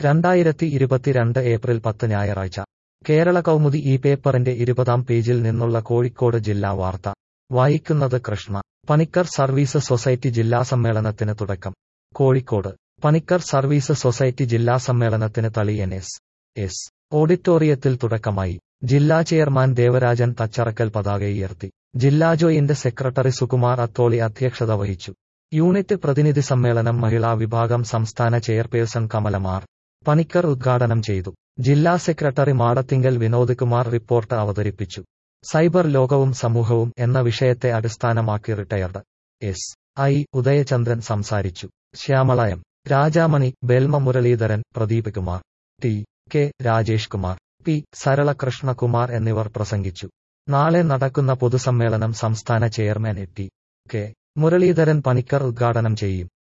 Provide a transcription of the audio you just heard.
രണ്ടായിരത്തി ഇരുപത്തിരണ്ട് ഏപ്രിൽ പത്ത് ഞായറാഴ്ച കേരള കൗമുദി ഈ പേപ്പറിന്റെ ഇരുപതാം പേജിൽ നിന്നുള്ള കോഴിക്കോട് ജില്ലാ വാർത്ത വായിക്കുന്നത് കൃഷ്ണ പണിക്കർ സർവീസ് സൊസൈറ്റി ജില്ലാ സമ്മേളനത്തിന് തുടക്കം കോഴിക്കോട് പണിക്കർ സർവീസ് സൊസൈറ്റി ജില്ലാ സമ്മേളനത്തിന് തളി എൻ എസ് എസ് ഓഡിറ്റോറിയത്തിൽ തുടക്കമായി ജില്ലാ ചെയർമാൻ ദേവരാജൻ തച്ചറക്കൽ പതാകയുയർത്തി ജില്ലാ ജോയിന്റ് സെക്രട്ടറി സുകുമാർ അത്തോളി അധ്യക്ഷത വഹിച്ചു യൂണിറ്റ് പ്രതിനിധി സമ്മേളനം മഹിളാ വിഭാഗം സംസ്ഥാന ചെയർപേഴ്സൺ കമലമാർ പണിക്കർ ഉദ്ഘാടനം ചെയ്തു ജില്ലാ സെക്രട്ടറി മാടത്തിങ്കൽ വിനോദ് കുമാർ റിപ്പോർട്ട് അവതരിപ്പിച്ചു സൈബർ ലോകവും സമൂഹവും എന്ന വിഷയത്തെ അടിസ്ഥാനമാക്കി റിട്ടയർഡ് എസ് ഐ ഉദയചന്ദ്രൻ സംസാരിച്ചു Shyamalayam Rajamani Belma Muraleedharan Pradeep Kumar T K Rajesh Kumar P Saralakrishnakumar എന്നിവർ പ്രസംഗിച്ചു നാളെ നടക്കുന്ന പൊതുസമ്മേളനം സംസ്ഥാന chairman T K Muraleedharan Panicker ഉദ്ഘാടനം ചെയ്യും